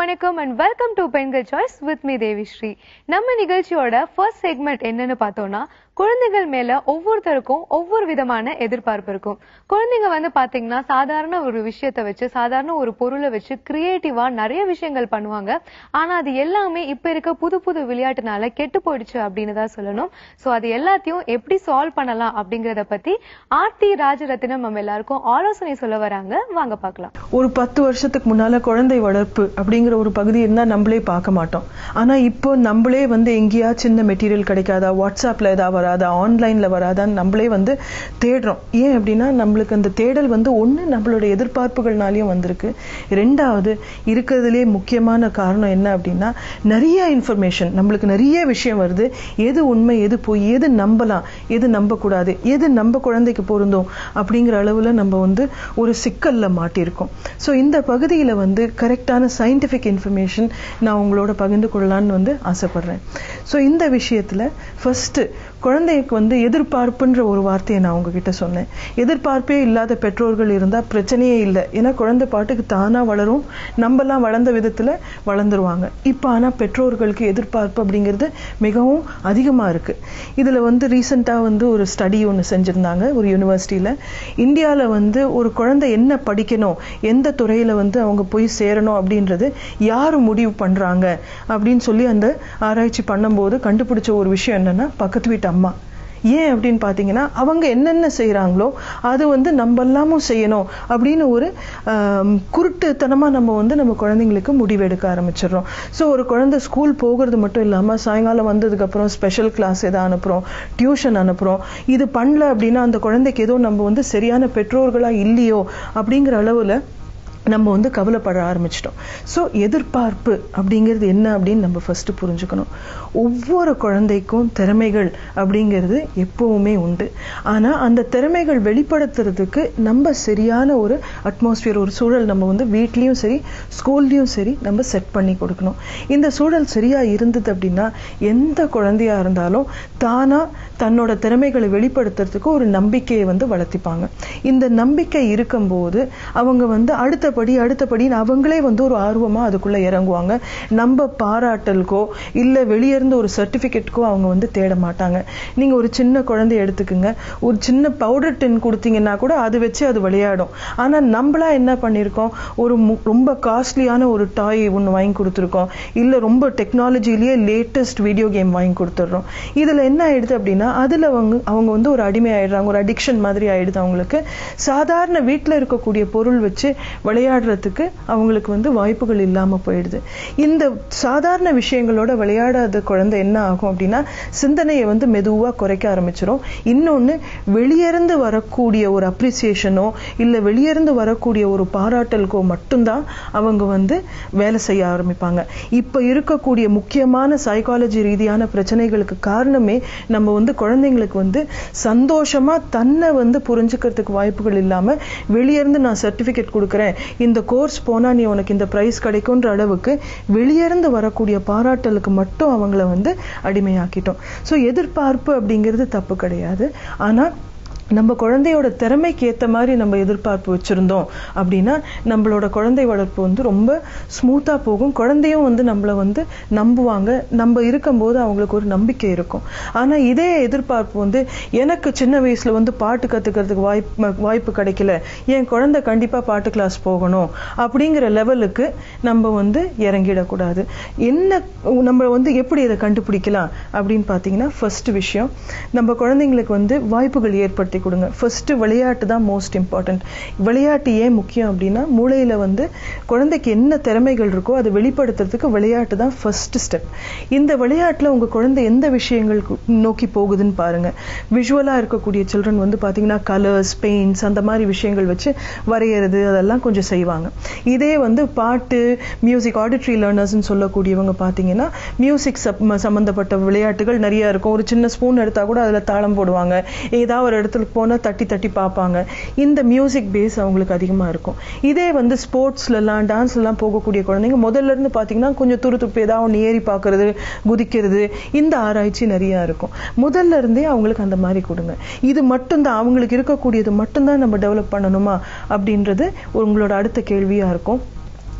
வணக்கம் and welcome to பெண்கள் choice with me Devisri நம்ம நிகழ்ச்சியோட ஃபர்ஸ்ட் செக்மெண்ட் என்னன்னு பார்த்தோம்னா குழந்தைகள் மேல ஒவ்வொருத்தருக்கும் ஒவ்வொரு விதமான எதிர்பார்ப்பு இருக்கும் குழந்தைங்க வந்து பாத்தீங்கன்னா சாதாரண ஒரு விஷயத்தை வச்சு சாதாரண ஒரு பொருளை வச்சு கிரியேட்டிவா நிறைய விஷயங்கள் பண்ணுவாங்க ஆனா அது எல்லாமே இப்ப இருக்க புது புது விளையாட்டுனால கெட்டு போயிடுச்சு அப்படின்னு தான் சொல்லணும் சோ அது எல்லாத்தையும் எப்படி சால்வ் பண்ணலாம் அப்படிங்கறத பத்தி ஆர்த்தி ராஜரத்தினம் நம்ம எல்லாருக்கும் ஆலோசனை சொல்ல வராங்க வாங்க பார்க்கலாம் ஒரு பத்து வருஷத்துக்கு முன்னால குழந்தை வளர்ப்பு அப்படிங்கிற ஒரு பகுதி இருந்தா நம்மளே பார்க்க மாட்டோம் ஆனா இப்போ நம்மளே வந்து எங்கேயா சின்ன மெட்டீரியல் கிடைக்காதா வாட்ஸ்அப்ல ஏதாவது வராதா ஆன்லைன்ல வராதான்னு நம்மளே வந்து தேடுறோம் ஏன் அப்படின்னா நம்மளுக்கு அந்த தேடல் வந்து ஒண்ணு நம்மளோட எதிர்பார்ப்புகள்னாலையும் வந்திருக்கு ரெண்டாவது இருக்கிறதுலே முக்கியமான காரணம் என்ன அப்படின்னா நிறைய இன்ஃபர்மேஷன் நம்மளுக்கு நிறைய விஷயம் வருது எது உண்மை எது பொய் எது நம்பலாம் எது நம்பக்கூடாது எது நம்ம குழந்தைக்கு பொருந்தும் அப்படிங்கிற அளவுல நம்ம வந்து ஒரு சிக்கல்ல மாட்டியிருக்கோம் ஸோ இந்த பகுதியில வந்து கரெக்டான சயின்டிஃபிக் இன்ஃபர்மேஷன் நான் உங்களோட பகிர்ந்து கொள்ளலாம்னு வந்து ஆசைப்படுறேன் ஸோ இந்த விஷயத்துல ஃபர்ஸ்ட் குழந்தைக்கு வந்து எதிர்பார்ப்புன்ற ஒரு வார்த்தையை நான் உங்ககிட்ட சொன்னேன் எதிர்பார்ப்பே இல்லாத பெற்றோர்கள் இருந்தா பிரச்சனையே இல்லை ஏன்னா குழந்தை பாட்டுக்கு தானா வளரும் நம்மலாம் வளர்ந்த விதத்துல வளர்ந்துருவாங்க இப்போ ஆனா பெற்றோர்களுக்கு எதிர்பார்ப்பு அப்படிங்கிறது மிகவும் அதிகமா இருக்கு இதுல வந்து ரீசெண்டா வந்து ஒரு ஸ்டடி ஒன்று செஞ்சிருந்தாங்க ஒரு யூனிவர்சிட்டியில இந்தியால வந்து ஒரு குழந்தை என்ன படிக்கணும் எந்த துறையில வந்து அவங்க போய் சேரணும் அப்படின்றது யாரு முடிவு பண்றாங்க அப்படின்னு சொல்லி அந்த ஆராய்ச்சி பண்ணும்போது கண்டுபிடிச்ச ஒரு விஷயம் என்னன்னா பக்கத்து வீட்டு அம்மா ஏன் அப்படின்னு பார்த்தீங்கன்னா அவங்க என்னென்ன செய்கிறாங்களோ அது வந்து நம்ம எல்லாமும் செய்யணும் அப்படின்னு ஒரு ஆம், குருட்டுத்தனமாக நம்ம வந்து நம்ம குழந்தைங்களுக்கு முடிவெடுக்க ஆரம்பிச்சிடுறோம் ஸோ ஒரு குழந்தை ஸ்கூல் போகிறது மட்டும் இல்லாமல் சாயங்காலம் வந்ததுக்கப்புறம் ஸ்பெஷல் கிளாஸ் எதாவது அனுப்புகிறோம் டியூஷன் அனுப்புகிறோம் இது பண்ணல அப்படின்னா அந்த குழந்தைக்கு ஏதோ நம்ம வந்து சரியான பெற்றோர்களாக இல்லையோ அப்படிங்கிற அளவில் நம்ம வந்து கவலைப்பட ஆரம்பிச்சிட்டோம் ஸோ எதிர்பார்ப்பு அப்படிங்கிறது என்ன அப்படின்னு நம்ம ஃபர்ஸ்ட் புரிஞ்சுக்கணும் ஒவ்வொரு குழந்தைக்கும் திறமைகள் அப்படிங்கிறது எப்பவுமே உண்டு ஆனால் அந்த திறமைகள் வெளிப்படுத்துறதுக்கு நம்ம சரியான ஒரு அட்மாஸ்பியர் ஒரு சூழல் நம்ம வந்து வீட்லேயும் சரி ஸ்கூல்லையும் சரி நம்ம செட் பண்ணி கொடுக்கணும் இந்த சூழல் சரியா இருந்தது அப்படின்னா எந்த குழந்தையா இருந்தாலும் தானா தன்னோட திறமைகளை வெளிப்படுத்துறதுக்கு ஒரு நம்பிக்கையை வந்து வளர்த்திப்பாங்க இந்த நம்பிக்கை இருக்கும்போது அவங்க வந்து அடுத்தபடி அடுத்தபடின்னு அவங்களே வந்து ஒரு ஆர்வமா அதுக்குள்ள இறங்குவாங்க நம்ம பாராட்டலுக்கோ இல்ல வெளியே இருந்து ஒரு சர்டிபிகேட்டுக்கோ அவங்க வந்து தேட மாட்டாங்க நீங்க ஒரு சின்ன குழந்தைய எடுத்துக்குங்க ஒரு சின்ன பவுடர் டின் கொடுத்தீங்கன்னா கூட அது வச்சு அது விளையாடும் ஆனா நம்மளா என்ன பண்ணியிருக்கோம் ஒரு மு- ரொம்ப காஸ்ட்லியான ஒரு டாய் ஒன்று வாங்கி கொடுத்துருக்கோம் இல்ல ரொம்ப டெக்னாலஜிலேயே லேட்டஸ்ட் வீடியோ கேம் வாங்கி கொடுத்துட்றோம் இதுல என்ன ஆயிடுது அப்படின்னா அதுல அவங்க அவங்க வந்து ஒரு அடிமை ஆயிடுறாங்க ஒரு அடிக்ஷன் மாதிரி ஆயிடுது அவங்களுக்கு சாதாரண வீட்ல இருக்கக்கூடிய பொருள் வச்சு விளையாடுறதுக்கு அவங்களுக்கு வந்து வாய்ப்புகள் இல்லாம போயிடுது இந்த சாதாரண விஷயங்களோட விளையாடாத குழந்தை என்ன ஆகும் அப்படின்னா சிந்தனையை வந்து மெதுவா குறைக்க ஆரம்பிச்சிரும் இன்னொன்னு வெளியிருந்து வரக்கூடிய ஒரு அப்ரிசியேஷனோ இல்ல வெளியிருந்து வரக்கூடிய ஒரு பாராட்டலுக்கோ மட்டும்தான் அவங்க வந்து வேலை செய்ய ஆரம்பிப்பாங்க இப்ப இருக்கக்கூடிய முக்கியமான சைக்காலஜி ரீதியான பிரச்சனைகளுக்கு காரணமே நம்ம வந்து குழந்தைங்களுக்கு வந்து சந்தோஷமா தன்னை வந்து புரிஞ்சுக்கிறதுக்கு வாய்ப்புகள் இல்லாம வெளியிருந்து நான் சர்டிபிகேட் கொடுக்குறேன் இந்த கோர்ஸ் போனா நீ உனக்கு இந்த பிரைஸ் கிடைக்கும்ன்ற அளவுக்கு வெளியிருந்து வரக்கூடிய பாராட்டலுக்கு மட்டும் அவங்கள வந்து அடிமையாக்கிட்டோம் ஸோ எதிர்பார்ப்பு அப்படிங்கிறது தப்பு கிடையாது ஆனா நம்ம குழந்தையோட திறமைக்கு ஏத்த மாதிரி நம்ம எதிர்பார்ப்பு வச்சிருந்தோம் அப்படின்னா நம்மளோட குழந்தை வளர்ப்பு வந்து ரொம்ப ஸ்மூத்தா போகும் குழந்தையும் வந்து நம்மள வந்து நம்புவாங்க நம்ம இருக்கும்போது அவங்களுக்கு ஒரு நம்பிக்கை இருக்கும் ஆனா இதே எதிர்பார்ப்பு வந்து எனக்கு சின்ன வயசுல வந்து பாட்டு கத்துக்கிறதுக்கு வாய்ப்பு வாய்ப்பு கிடைக்கல என் குழந்தை கண்டிப்பா பாட்டு கிளாஸ் போகணும் அப்படிங்கிற லெவலுக்கு நம்ம வந்து இறங்கிடக்கூடாது என்ன நம்ம வந்து எப்படி இதை கண்டுபிடிக்கலாம் அப்படின்னு பார்த்தீங்கன்னா ஃபர்ஸ்ட் விஷயம் நம்ம குழந்தைங்களுக்கு வந்து வாய்ப்புகள் ஏற்படுத்தி கொடுங்க ஃபர்ஸ்ட் விளையாட்டு தான் மோஸ்ட் இம்பார்ட்டன்ட் விளையாட்டு ஏன் முக்கியம் அப்படின்னா மூளையில வந்து குழந்தைக்கு என்ன திறமைகள் இருக்கோ அதை வெளிப்படுத்துறதுக்கு விளையாட்டு தான் ஃபர்ஸ்ட் ஸ்டெப் இந்த விளையாட்டுல உங்க குழந்தை எந்த விஷயங்கள் நோக்கி போகுதுன்னு பாருங்க விஷுவலா இருக்கக்கூடிய சில்ட்ரன் வந்து பாத்தீங்கன்னா கலர்ஸ் பெயிண்ட்ஸ் அந்த மாதிரி விஷயங்கள் வச்சு வரைகிறது அதெல்லாம் கொஞ்சம் செய்வாங்க இதே வந்து பாட்டு மியூசிக் ஆடிட்ரி லேர்னர்ஸ்னு சொல்லக்கூடியவங்க பார்த்தீங்கன்னா மியூசிக் சம்பந்தப்பட்ட விளையாட்டுகள் நிறைய இருக்கும் ஒரு சின்ன ஸ்பூன் எடுத்தா கூட அதுல தாளம் போடுவாங்க ஏதாவது ஒரு இடத்துல போனா தட்டி தட்டி பார்ப்பாங்க இந்த மியூசிக் பேஸ் அவங்களுக்கு அதிகமா இருக்கும் இதே வந்து ஸ்போர்ட்ஸ்ல எல்லாம் டான்ஸ்ல எல்லாம் போகக்கூடிய குழந்தைங்க முதல்ல இருந்து பாத்தீங்கன்னா கொஞ்சம் துரு துப்பு ஏதாவது ஒண்ணு ஏறி பார்க்கிறது குதிக்கிறது இந்த ஆராய்ச்சி நிறைய இருக்கும் முதல்ல இருந்தே அவங்களுக்கு அந்த மாதிரி கொடுங்க இது மட்டும்தான் அவங்களுக்கு இருக்கக்கூடியது மட்டும்தான் நம்ம டெவலப் பண்ணணுமா அப்படின்றது உங்களோட அடுத்த கேள்வியா இருக்கும்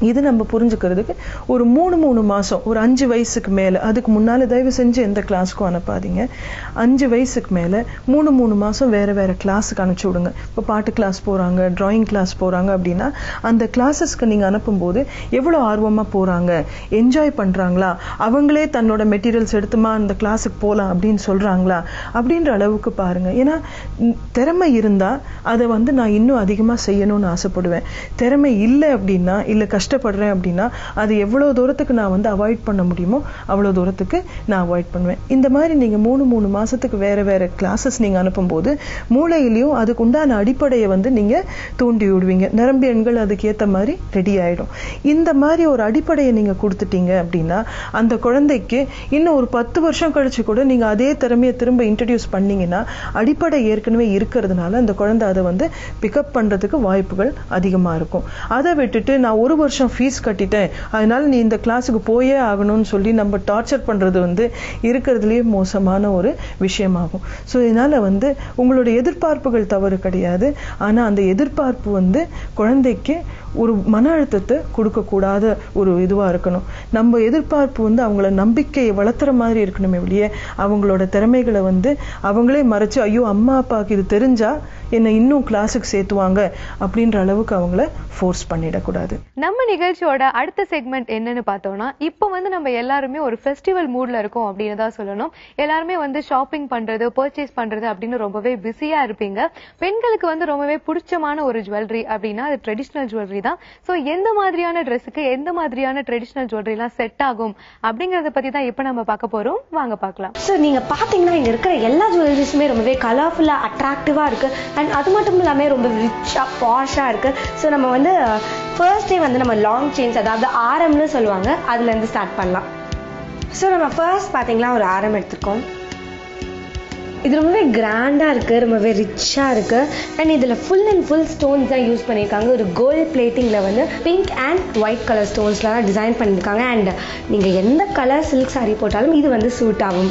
இது நம்ம புரிஞ்சுக்கிறதுக்கு ஒரு மூணு மூணு மாசம் ஒரு அஞ்சு வயசுக்கு மேல அதுக்கு முன்னால தயவு செஞ்சு எந்த கிளாஸ்க்கும் அனுப்பாதீங்க அஞ்சு வயசுக்கு மேல மூணு மூணு மாசம் வேற வேற கிளாஸுக்கு அனுப்பிச்சு விடுங்க இப்போ பாட்டு கிளாஸ் போறாங்க டிராயிங் கிளாஸ் போறாங்க அப்படின்னா அந்த கிளாஸஸ்க்கு நீங்க அனுப்பும்போது எவ்வளவு ஆர்வமா போறாங்க என்ஜாய் பண்றாங்களா அவங்களே தன்னோட மெட்டீரியல்ஸ் எடுத்துமா அந்த கிளாஸுக்கு போலாம் அப்படின்னு சொல்றாங்களா அப்படின்ற அளவுக்கு பாருங்க ஏன்னா ம், திறமை இருந்தா அதை வந்து நான் இன்னும் அதிகமா செய்யணும்னு ஆசைப்படுவேன் திறமை இல்லை அப்படின்னா இல்ல கஷ்டப்படுறேன் அப்படின்னா அது எவ்வளவு தூரத்துக்கு நான் வந்து அவாய்ட் பண்ண முடியுமோ அவ்வளவு தூரத்துக்கு நான் அவாய்ட் பண்ணுவேன் இந்த மாதிரி நீங்க மூணு மூணு மாசத்துக்கு வேற வேற கிளாஸஸ் நீங்க அனுப்பும்போது மூளையிலையும் அதுக்கு உண்டான அடிப்படையை வந்து நீங்க தூண்டி விடுவீங்க நரம்பு எண்கள் அதுக்கு ஏத்த மாதிரி ரெடி ஆயிடும் இந்த மாதிரி ஒரு அடிப்படையை நீங்க கொடுத்துட்டீங்க அப்படின்னா அந்த குழந்தைக்கு இன்னும் ஒரு பத்து வருஷம் கழிச்சு கூட நீங்க அதே திறமையை திரும்ப இன்ட்ரடியூஸ் பண்ணீங்கன்னா அடிப்படை ஏற்கனவே இருக்கிறதுனால அந்த குழந்தை அதை வந்து பிக்கப் பண்றதுக்கு வாய்ப்புகள் அதிகமா இருக்கும் அதை விட்டுட்டு நான் ஒரு வருஷம் ஃபீஸ் கட்டிட்டேன் அதனால நீ இந்த கிளாஸுக்கு போயே ஆகணும்னு சொல்லி நம்ம டார்ச்சர் பண்றது வந்து இருக்கிறதுலயே மோசமான ஒரு விஷயமாகும் ஸோ இதனால வந்து உங்களுடைய எதிர்பார்ப்புகள் தவறு கிடையாது ஆனா அந்த எதிர்பார்ப்பு வந்து குழந்தைக்கு ஒரு மன அழுத்தத்தை கொடுக்கக்கூடாத ஒரு இதுவா இருக்கணும் நம்ம எதிர்பார்ப்பு வந்து அவங்கள நம்பிக்கையை வளர்த்துற மாதிரி இருக்கணுமே வெளியே அவங்களோட திறமைகளை வந்து அவங்களே மறைச்சு ஐயோ அம்மா அப்பாவுக்கு இது தெரிஞ்சா என்னை இன்னும் கிளாஸுக்கு சேர்த்துவாங்க அப்படின்ற அளவுக்கு அவங்கள ஃபோர்ஸ் பண்ணிடக்கூடாது நம்ம நிகழ்ச்சியோட அடுத்த செக்மெண்ட் என்னன்னு பார்த்தோம்னா இப்போ வந்து நம்ம எல்லாருமே ஒரு ஃபெஸ்டிவல் மூட்ல இருக்கோம் அப்படின்னு தான் சொல்லணும் எல்லாருமே வந்து ஷாப்பிங் பண்றது பர்ச்சேஸ் பண்றது அப்படின்னு ரொம்பவே பிஸியா இருப்பீங்க பெண்களுக்கு வந்து ரொம்பவே பிடிச்சமான ஒரு ஜுவல்லரி அப்படின்னா அது ட்ரெடிஷ்னல் ஜுவல்லரி தான் ஸோ எந்த மாதிரியான ட்ரெஸ்ஸுக்கு எந்த மாதிரியான ட்ரெடிஷ்னல் ஜுவல்லரி எல்லாம் செட் ஆகும் அப்படிங்கறத பத்தி தான் இப்போ நம்ம பார்க்க போறோம் வாங்க பார்க்கலாம் ஸோ நீங்கள் பார்த்தீங்கன்னா இங்கே இருக்கிற எல்லா ஜுவல்லரிஸுமே ரொம்பவே கலர்ஃபுல்லாக அட்ராக்டிவாக இருக்குது அண்ட் அது மட்டும் இல்லாமல் ரொம்ப ரிச்சாக பாஷாக இருக்குது ஸோ நம்ம வந்து ஃபர்ஸ்ட் டே வந்து நம்ம லாங் செயின்ஸ் அதாவது ஆரம்னு சொல்லுவாங்க அதுலேருந்து ஸ்டார்ட் பண்ணலாம் ஸோ நம்ம ஃபர்ஸ்ட் பார்த்தீங்கன்னா ஒரு ஆரம் எடுத்துருக்கோம் இது ரொம்பவே கிராண்டாக இருக்குது ரொம்பவே ரிச்சாக இருக்குது அண்ட் இதில் ஃபுல் அண்ட் ஃபுல் ஸ்டோன்ஸ் தான் யூஸ் பண்ணியிருக்காங்க ஒரு கோல்ட் பிளேட்டிங்கில் வந்து பிங்க் அண்ட் ஒயிட் கலர் ஸ்டோன்ஸ்லாம் தான் டிசைன் பண்ணியிருக்காங்க அண்ட் நீங்கள் எந்த கலர் சில்க் saree போட்டாலும் இது வந்து சூட் ஆகும்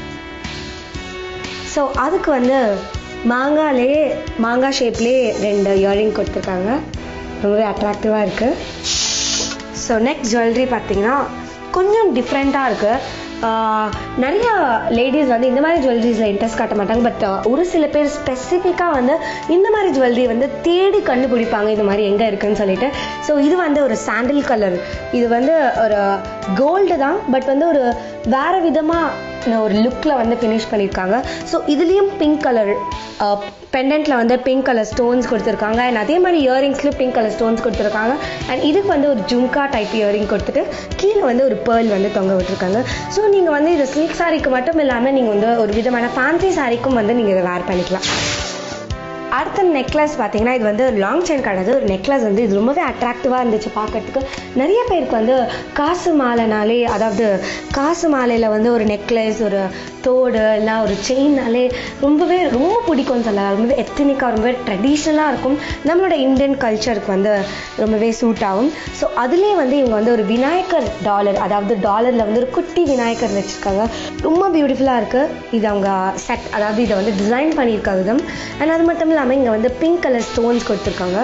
ஸோ அதுக்கு வந்து மாங்காலே மாங்காய் ஷேப்லேயே ரெண்டு இயரிங் கொடுத்துருக்காங்க ரொம்பவே அட்ராக்டிவாக இருக்குது ஸோ நெக்ஸ்ட் ஜுவல்லரி பார்த்தீங்கன்னா கொஞ்சம் டிஃப்ரெண்ட்டாக இருக்குது நிறைய லேடிஸ் வந்து இந்த மாதிரி ஜுவல்லரிஸில் இன்ட்ரெஸ்ட் காட்ட மாட்டாங்க பட் ஒரு சில பேர் ஸ்பெசிஃபிக்காக வந்து இந்த மாதிரி ஜுவல்லரி வந்து தேடி கண்டுபிடிப்பாங்க இந்த மாதிரி எங்கே இருக்குன்னு சொல்லிட்டு ஸோ இது வந்து ஒரு சாண்டில் கலர் இது வந்து ஒரு கோல்டு தான் பட் வந்து ஒரு வேற விதமாக ஒரு லுக்கில் வந்து ஃபினிஷ் பண்ணியிருக்காங்க ஸோ இதுலேயும் பிங்க் கலர் பெண்டன்ட்டில் வந்து பிங்க் கலர் ஸ்டோன்ஸ் கொடுத்துருக்காங்க அண்ட் அதே மாதிரி இயரிங்ஸ்லையும் பிங்க் கலர் ஸ்டோன்ஸ் கொடுத்துருக்காங்க அண்ட் இதுக்கு வந்து ஒரு ஜும்கா டைப் இயரிங் கொடுத்துட்டு கீழே வந்து ஒரு பேர்ல் வந்து தொங்க விட்டுருக்காங்க ஸோ நீங்கள் வந்து இது சில்க் சாரிக்கு மட்டும் இல்லாமல் நீங்கள் வந்து ஒரு விதமான ஃபேன்சி சாரிக்கும் வந்து நீங்கள் இதை வேர் பண்ணிக்கலாம் அடுத்த நெக்லஸ் பார்த்தீங்கன்னா இது வந்து லாங் செயின் கிடையாது ஒரு நெக்லஸ் வந்து இது ரொம்பவே அட்ராக்டிவாக இருந்துச்சு பார்க்கறதுக்கு நிறைய பேருக்கு வந்து காசு மாலைனாலே அதாவது காசு மாலையில் வந்து ஒரு நெக்லஸ் ஒரு தோடு இல்லை ஒரு செயின்னாலே ரொம்பவே ரொம்ப பிடிக்கும்னு சொல்லலாம் ரொம்பவே எத்தனிக்காக ரொம்பவே ட்ரெடிஷ்னலாக இருக்கும் நம்மளோட இந்தியன் கல்ச்சருக்கு வந்து ரொம்பவே சூட் ஆகும் ஸோ அதுலேயே வந்து இவங்க வந்து ஒரு விநாயகர் டாலர் அதாவது டாலரில் வந்து ஒரு குட்டி விநாயகர் வச்சுருக்காங்க ரொம்ப பியூட்டிஃபுல்லாக இருக்குது இது அவங்க செட் அதாவது இதை வந்து டிசைன் பண்ணியிருக்க விதம் அண்ட் அது மட்டும் இல்லாமல் இங்கே வந்து பிங்க் கலர் ஸ்டோன்ஸ் கொடுத்துருக்காங்க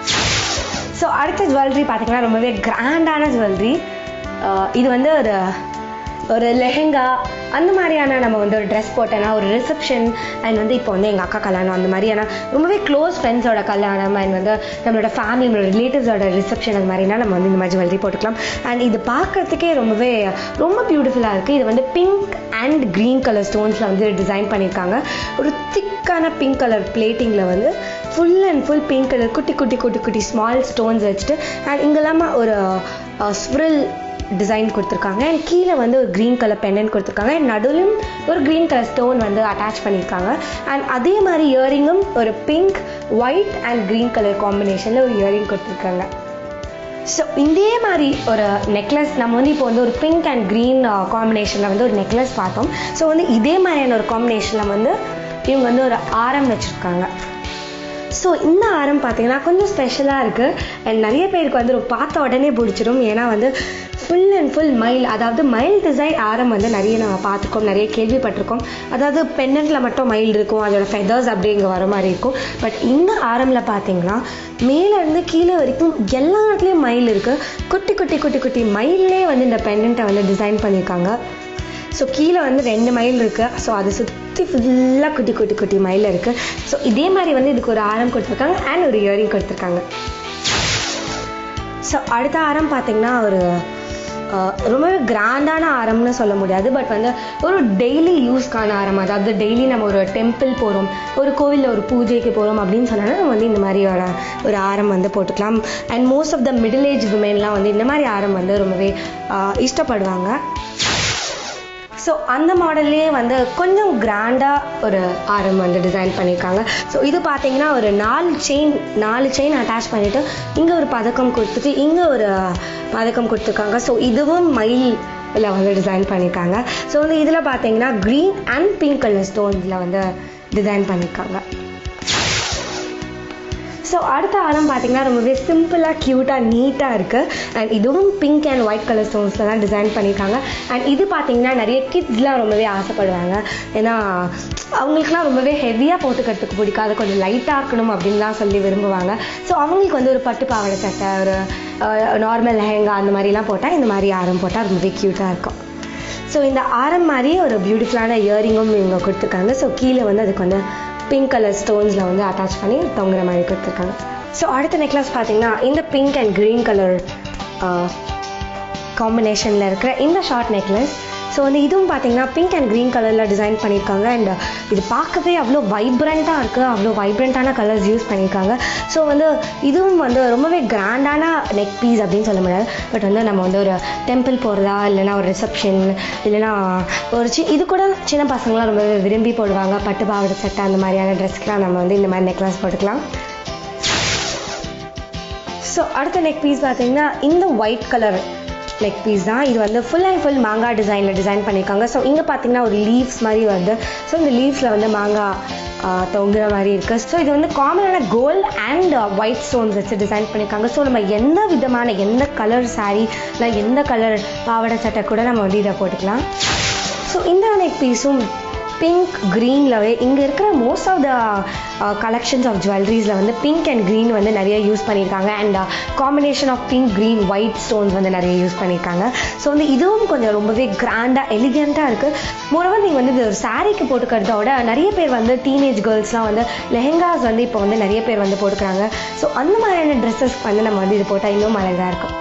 ஸோ அடுத்த ஜுவல்லரி பார்த்தீங்கன்னா ரொம்பவே கிராண்டான ஜுவல்லரி இது வந்து ஒரு ஒரு லெஹெங்கா அந்த மாதிரியான நம்ம வந்து ஒரு ட்ரெஸ் போட்டோன்னா ஒரு ரிசப்ஷன் அண்ட் வந்து இப்போ வந்து எங்கள் அக்கா கல்யாணம் அந்த மாதிரியான ரொம்பவே க்ளோஸ் ஃப்ரெண்ட்ஸோட கல்யாணம் அண்ட் வந்து நம்மளோட ஃபேமிலி நம்மளோட ரிலேட்டிவ்ஸோட ரிசப்ஷன் அது மாதிரினா நம்ம வந்து இந்த மாதிரி ஜுவல்லரி போட்டுக்கலாம் அண்ட் இது பார்க்கறதுக்கே ரொம்பவே ரொம்ப பியூட்டிஃபுல்லாக இருக்குது இது வந்து பிங்க் அண்ட் க்ரீன் கலர் ஸ்டோன்ஸில் வந்து டிசைன் பண்ணியிருக்காங்க ஒரு திக்கான பிங்க் கலர் பிளேட்டிங்கில் வந்து full and full pink colour குட்டி குட்டி குட்டி குட்டி ஸ்மால் ஸ்டோன்ஸ் வச்சுட்டு அண்ட் இங்கே இல்லாமல் ஒரு ஸ்ப்ரில் டிசைன் கொடுத்துருக்காங்க அண்ட் கீழே வந்து ஒரு க்ரீன் கலர் பெண்டன் கொடுத்துருக்காங்க அண்ட் நடுவிலும் ஒரு க்ரீன் கலர் ஸ்டோன் வந்து அட்டாச் பண்ணியிருக்காங்க அண்ட் அதே மாதிரி இயரிங்கும் ஒரு pink white and green colour காம்பினேஷனில் ஒரு இயரிங் கொடுத்துருக்காங்க ஸோ இதே மாதிரி ஒரு நெக்லஸ் நம்ம வந்து இப்போ வந்து ஒரு பிங்க் அண்ட் க்ரீன் காம்பினேஷனில் வந்து ஒரு நெக்லஸ் பார்த்தோம் ஸோ வந்து இதே மாதிரியான ஒரு காம்பினேஷனில் வந்து இவங்க வந்து ஒரு ஆரம் வச்சுருக்காங்க ஸோ இந்த ஆரம் பார்த்தீங்கன்னா கொஞ்சம் ஸ்பெஷலாக இருக்குது அண்ட் நிறைய பேருக்கு வந்து ரொம்ப பார்த்த உடனே பிடிச்சிரும் ஏன்னா வந்து ஃபுல் அண்ட் ஃபுல் மயில் அதாவது மயில் டிசைன் ஆரம் வந்து நிறைய நம்ம பார்த்துருக்கோம் நிறைய கேள்விப்பட்டிருக்கோம் அதாவது பெண்ணன்ல மட்டும் மயில் இருக்கும் அதோட ஃபெதர்ஸ் அப்படி இங்கே வர மாதிரி இருக்கும் பட் இந்த ஆரமில் பார்த்தீங்கன்னா மேலே இருந்து கீழே வரைக்கும் எல்லா இடத்துலையும் மயில் இருக்குது குட்டி குட்டி குட்டி குட்டி மயிலே வந்து இந்த பெண்ணண்ட்டை வந்து டிசைன் பண்ணியிருக்காங்க ஸோ கீழே வந்து ரெண்டு மைல் இருக்குது ஸோ அதை சுற்றி ஃபுல்லாக குட்டி குட்டி குட்டி மயில் இருக்குது ஸோ இதே மாதிரி வந்து இதுக்கு ஒரு ஆரம் கொடுத்துருக்காங்க அண்ட் ஒரு இயரிங் கொடுத்துருக்காங்க ஸோ அடுத்த ஆரம் பார்த்தீங்கன்னா ஒரு அஹ், ரொம்பவே கிராண்டான ஆரம்னு சொல்ல முடியாது பட் வந்து ஒரு டெய்லி யூஸ்க்கான ஆரம் அதாவது டெய்லி நம்ம ஒரு டெம்பிள் போகிறோம் ஒரு கோவிலில் ஒரு பூஜைக்கு போகிறோம் அப்படின்னு சொன்னாலும் நம்ம வந்து இந்த மாதிரி ஒரு ஒரு ஆரம் வந்து போட்டுக்கலாம் and most of the middle age விமென்லாம் வந்து இந்த மாதிரி ஆரம் வந்து ரொம்பவே அஹ், இஷ்டப்படுவாங்க ஸோ அந்த மாடல்லே வந்து கொஞ்சம் கிராண்டாக ஒரு ஆரம் வந்து டிசைன் பண்ணியிருக்காங்க ஸோ இது பார்த்தீங்கன்னா ஒரு நாலு செயின் நாலு செயின் அட்டாச் பண்ணிவிட்டு இங்கே ஒரு பதக்கம் கொடுத்துட்டு இங்கே ஒரு பதக்கம் கொடுத்துருக்காங்க ஸோ இதுவும் மயில் இதில் வந்து டிசைன் பண்ணியிருக்காங்க ஸோ வந்து இதில் பார்த்தீங்கன்னா க்ரீன் அண்ட் பிங்க் கலர் ஸ்டோன்ஸில் வந்து டிசைன் பண்ணியிருக்காங்க ஸோ அடுத்த ஆரம் பார்த்தீங்கன்னா ரொம்பவே சிம்பிளாக க்யூட்டாக நீட்டாக இருக்குது அண்ட் இதுவும் பிங்க் அண்ட் ஒயிட் கலர் ஸ்டோன்ஸில் தான் டிசைன் பண்ணியிருக்காங்க அண்ட் இது பார்த்தீங்கன்னா நிறைய கிட்ஸ்லாம் ரொம்பவே ஆசைப்படுவாங்க ஏன்னா அவங்களுக்குலாம் ரொம்பவே ஹெவியாக போட்டுக்கிறதுக்கு பிடிக்காது கொஞ்சம் லைட்டாக இருக்கணும் அப்படின்லாம் சொல்லி விரும்புவாங்க ஸோ அவங்களுக்கு வந்து ஒரு பட்டு பாவாடை சட்டை ஒரு நார்மல் லெஹெங்கா அந்த மாதிரிலாம் போட்டால் இந்த மாதிரி ஆரம் போட்டால் ரொம்பவே க்யூட்டாக இருக்கும் ஸோ இந்த ஆரம் மாதிரி ஒரு பியூட்டிஃபுல்லான இயரிங்கும் இவங்க கொடுத்துருக்காங்க ஸோ கீழே வந்து அதுக்கு வந்து பிங்க் கலர் ஸ்டோன்ஸில் வந்து அட்டாச் பண்ணி தொங்குற மாதிரி கொடுத்துருக்காங்க ஸோ அடுத்த நெக்லஸ் பார்த்தீங்கன்னா இந்த பிங்க் அண்ட் க்ரீன் கலர் காம்பினேஷனில் இருக்கிற இந்த ஷார்ட் நெக்லஸ் ஸோ வந்து இதுவும் பார்த்தீங்கன்னா பிங்க் அண்ட் க்ரீன் கலரில் டிசைன் பண்ணியிருக்காங்க அண்ட் இது பார்க்கவே அவ்வளோ வைப்ரண்ட்டாக இருக்குது அவ்வளோ வைப்ரண்ட்டான கலர்ஸ் யூஸ் பண்ணியிருக்காங்க ஸோ வந்து இதுவும் வந்து ரொம்பவே கிராண்டான நெக் பீஸ் அப்படின்னு சொல்ல முடியாது பட் வந்து நம்ம வந்து ஒரு டெம்பிள் போகிறதா இல்லைனா ஒரு ரிசப்ஷன் இல்லைனா ஒரு சி இது கூட சின்ன பசங்களாம் ரொம்பவே விரும்பி போடுவாங்க பட்டு பாவாடை சட்டை அந்த மாதிரியான ட்ரெஸ்க்கெலாம் நம்ம வந்து இந்த மாதிரி நெக்லஸ் போட்டுக்கலாம் ஸோ அடுத்த நெக் பீஸ் பார்த்தீங்கன்னா இந்த ஒயிட் கலர் நெக் பீஸ் தான் இது வந்து ஃபுல் அண்ட் ஃபுல் மாங்காய் டிசைனில் டிசைன் பண்ணியிருக்காங்க ஸோ இங்கே பார்த்தீங்கன்னா ஒரு லீவ்ஸ் மாதிரி வருது ஸோ இந்த லீவ்ஸில் வந்து மாங்காய் ஆஹ், தொங்குற மாதிரி இருக்குது ஸோ இது வந்து காமனான கோல்ட் அண்ட் ஒயிட் ஸ்டோன்ஸ் வச்சு டிசைன் பண்ணியிருக்காங்க ஸோ நம்ம எந்த விதமான எந்த கலர் saree இல்லை எந்த கலர் பாவாடை சட்டை கூட நம்ம வந்து இதை போட்டுக்கலாம் ஸோ இந்த நெக் பீஸும் பிங்க் க்ரீன்லவே இங்கே இருக்கிற most of the collections of ஜுவல்லரிஸில் வந்து பிங்க் அண்ட் க்ரீன் வந்து நிறைய யூஸ் பண்ணியிருக்காங்க and combination of pink green white stones வந்து நிறைய யூஸ் பண்ணியிருக்காங்க ஸோ வந்து இதுவும் கொஞ்சம் ரொம்பவே கிராண்டாக எலிகெண்ட்டாக இருக்குது மோரோவர் நீங்கள் வந்து இது ஒரு சாரீக்கு போட்டுக்கிறத விட நிறைய பேர் வந்து டீனேஜ் கேர்ள்ஸ்லாம் வந்து லெஹெங்காஸ் வந்து இப்போ வந்து நிறைய பேர் வந்து போட்டுக்கிறாங்க ஸோ அந்த மாதிரியான ட்ரெஸ்ஸஸ்க்கு வந்து நம்ம வந்து இது போட்டால் இன்னும் அழகாக இருக்கும்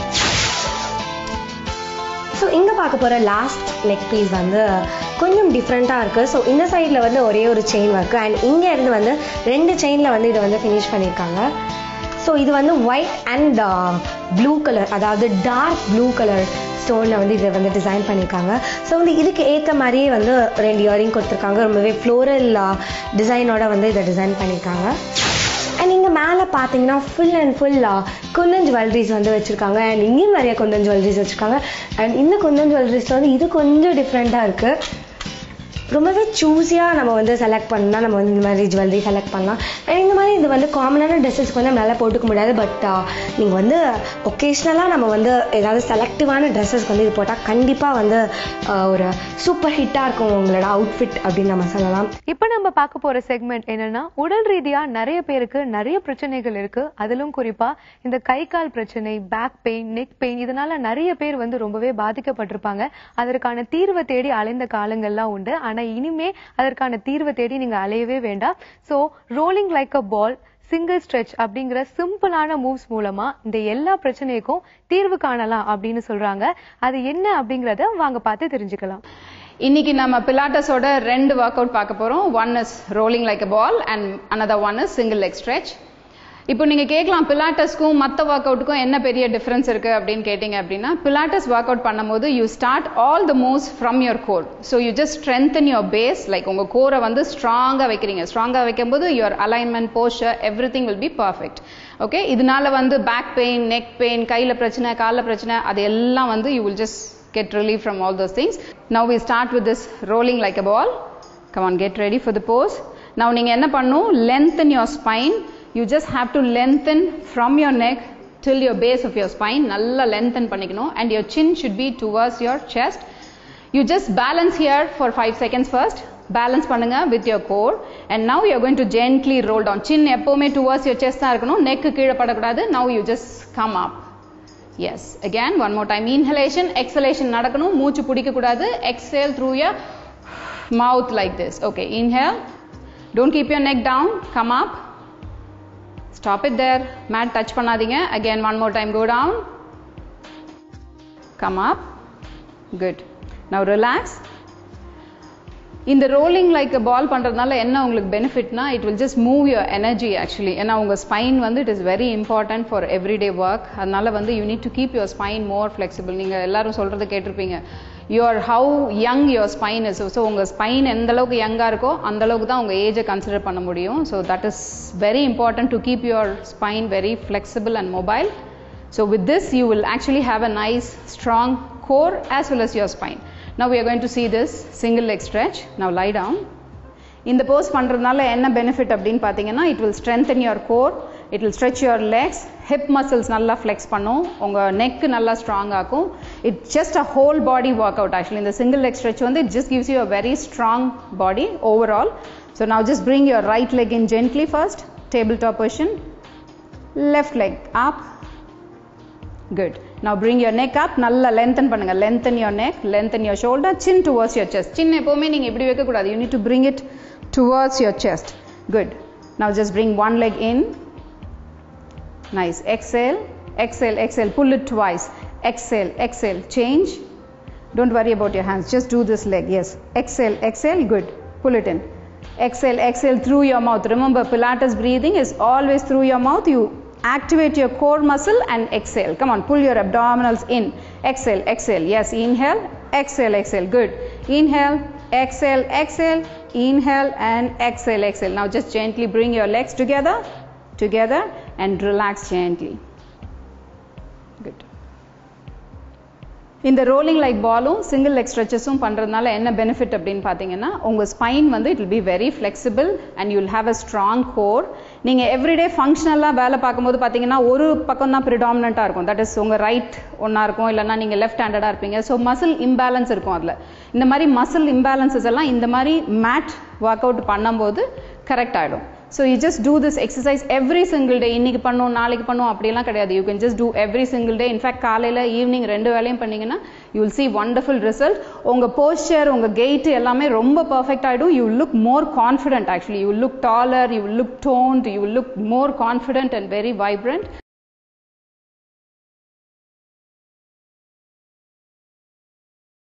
ஸோ இங்கே பார்க்க போகிற லாஸ்ட் நெக் பீஸ் வந்து கொஞ்சம் டிஃப்ரெண்ட்டாக இருக்குது ஸோ இந்த சைடில் வந்து ஒரே ஒரு செயின் ஒர்க்கு அண்ட் இங்கே இருந்து வந்து ரெண்டு செயினில் வந்து இதை வந்து ஃபினிஷ் பண்ணியிருக்காங்க ஸோ இது வந்து ஒயிட் அண்ட் ப்ளூ கலர் அதாவது டார்க் ப்ளூ கலர் ஸ்டோனில் வந்து இதை வந்து டிசைன் பண்ணியிருக்காங்க ஸோ வந்து இதுக்கு ஏற்ற மாதிரியே வந்து ரெண்டு இயரிங் கொடுத்துருக்காங்க ரொம்பவே ஃப்ளோரல் டிசைனோட வந்து இதை டிசைன் பண்ணியிருக்காங்க அண்ட் இங்கே மேலே பார்த்தீங்கன்னா full and full kundan jewelleries வந்து வச்சுருக்காங்க அண்ட் இங்கேயும் நிறைய குந்தன் ஜுவல்லரிஸ் வச்சுருக்காங்க அண்ட் இந்த குந்தன் ஜுவல்லரிஸில் வந்து இது கொஞ்சம் டிஃப்ரெண்ட்டாக இருக்குது ரொம்பவே சூஸியாக நம்ம வந்து செலக்ட் பண்ணால் நம்ம வந்து இந்த மாதிரி ஜுவல்லரி செலக்ட் பண்ணலாம் அண்ட் இந்த மாதிரி இது வந்து காமனான ட்ரெஸ்ஸஸ்க்கு வந்து நம்மளால் போட்டுக்க முடியாது பட் நீங்கள் வந்து ஒகேஷ்னலாக நம்ம வந்து ஏதாவது செலக்டிவான ட்ரெஸ்ஸஸ்க்கு வந்து இது போட்டால் கண்டிப்பாக வந்து ஆஹ், ஒரு சூப்பர் ஹிட்டாக இருக்கும் உங்களோட அவுட்ஃபிட் அப்படின்னு நம்ம சொல்லலாம் இப்ப நம்ம பார்க்க போற செக்மெண்ட் என்னன்னா உடல் ரீதியா நிறைய பேருக்கு நிறைய பிரச்சனைகள் இருக்கு அதிலும் குறிப்பா இந்த கை கால் பிரச்சனை பேக் பெயின் நெக் பெயின் இதனால நிறைய பேர் வந்து ரொம்பவே பாதிக்கப்பட்டிருப்பாங்க அதற்கான தீர்வை தேடி அலைந்த காலங்கள்லாம் உண்டு ஆனா இனிமே அதற்கான தீர்வை தேடி நீங்க அலையவே வேண்டாம் so rolling like a ball single stretch அப்படிங்கிற சிம்பிளான மூவ்ஸ் மூலமா இந்த எல்லா பிரச்சனைக்கும் தீர்வு காணலாம் அப்படின்னு சொல்றாங்க அது என்ன அப்படிங்கறத வாங்க பார்த்து தெரிஞ்சுக்கலாம் இன்னைக்கு நம்ம பிலாட்டஸோட ரெண்டு ஒர்க் அவுட் பார்க்க போறோம் one is rolling like a ball and another one is single leg stretch இப்போ நீங்க கேட்கலாம் பிலாட்டஸ்க்கும் மற்ற ஒர்க் அவுட்டுக்கும் என்ன பெரிய டிஃபரன்ஸ் இருக்கு அப்படின்னு கேட்டீங்க அப்படின்னா பிலாட்டஸ் ஒர்க் அவுட் பண்ணும்போது you start all the moves from your core so you just strengthen your base like உங்க கோரை வந்து ஸ்ட்ராங்கா வைக்கிறீங்க ஸ்ட்ராங்கா வைக்கும்போது your alignment posture everything will be perfect okay இதனால வந்து பேக் பெயின் நெக் பெயின் கையில பிரச்சனை காலில் பிரச்சனை அது எல்லாம் வந்து you will just get relief from all those things. Now we start with this rolling like a ball. Come on, get ready for the pose. now நீங்க என்ன பண்ணும் lengthen your spine you just have to lengthen from your neck till your base of your spine நல்லா lengthen பண்ணிக்கணும் and your chin should be towards your chest you just balance here for 5 seconds first balance பண்ணுங்க with your core and now you are going to gently roll down chin எப்பவுமே towards your chest தான் இருக்கணும் neck கீழே படக்கூடாது now you just come up yes again one more time inhalation exhalation நடக்கணும் மூச்சு பிடிக்க கூடாது exhale through your mouth like this okay inhale don't keep your neck down come up stop it there mat touch பண்ணாதீங்க again one more time go down come up good now relax இந்த rolling like ball பண்ணுறதுனால என்ன உங்களுக்கு பெனிஃபிட்னா it will just move your energy actually ஏன்னா உங்கள் spine வந்து it is very important for everyday work அதனால வந்து you need to keep your spine more flexible நீங்கள் எல்லாரும் சொல்கிறது கேட்டிருப்பீங்க your how young your spine is so உங்கள் ஸ்பைன் எந்த அளவுக்கு யங்காக இருக்கோ அந்த அளவுக்கு தான் உங்கள் ஏஜை கன்சிடர் பண்ண முடியும் so that is very important to keep your spine very flexible and mobile so with this you will actually have a nice strong core as well as your spine. Now we are going to see this single leg stretch. Now lie down. இந்த போஸ் பண்ணுறதுனால என்ன benefit அப்படின்னு பார்த்தீங்கன்னா it will strengthen your core it will stretch your legs hip muscles நல்லா flex பண்ணும் உங்கள் neck நல்லா strong ஆக்கும் it just a whole body workout actually இந்த சிங்கிள் லெக் ஸ்ட்ரெச் வந்து it just gives you a very strong body overall so now just bring your right leg in gently first table top position left leg up good now bring your neck up நல்லா lengthen பண்ணுங்க lengthen your neck lengthen your shoulder chin towards your chest chin எப்பவுமே நீங்க இப்படி வைக்க கூடாது you need to bring it towards your chest good now just bring one leg in nice exhale exhale exhale pull it twice exhale exhale change don't worry about your hands just do this leg yes exhale exhale good pull it in exhale exhale through your mouth remember pilates breathing is always through your mouth you activate your core muscle and exhale come on pull your abdominals in exhale exhale yes inhale exhale exhale good inhale exhale exhale inhale and exhale exhale now just gently bring your legs together together and relax gently good இந்த rolling like பாலும் single leg ஸ்ட்ரெச்சஸும் பண்ணுறதுனால என்ன benefit அப்படின்னு பார்த்தீங்கன்னா உங்கள் spine வந்து it will be very flexible and you will have a strong core நீங்கள் எவ்ரிடே ஃபங்க்ஷனலாக வேலை பார்க்கும்போது பார்த்தீங்கன்னா ஒரு பக்கம் தான் ப்ரிடாமினண்ட்டாக இருக்கும் தட் இஸ் உங்கள் ரைட் ஒன்றா இருக்கும் இல்லைனா நீங்கள் லெஃப்ட் ஹேண்டடாக இருப்பீங்க ஸோ மசில் இம்பேலன்ஸ் இருக்கும் அதில் இந்த மாதிரி மசில் இம்பேலன்சஸ் எல்லாம் இந்த மாதிரி மேட் ஒர்க் அவுட் பண்ணும்போது கரெக்ட் ஆகிடும் so you just do this exercise every single day இன்னைக்கு பண்ணும் நாளைக்கு பண்ணும் அப்படிலாம் கிடையாது you can just do every single day in fact காலையில் ஈவினிங் ரெண்டு வேலையும் பண்ணீங்கன்னா you will see wonderful result உங்கள் போஸ்டர் உங்கள் கெயிட் எல்லாமே ரொம்ப பர்ஃபெக்ட் ஆகிடும் you look more confident actually you look taller you look don't you look more confident and very vibrant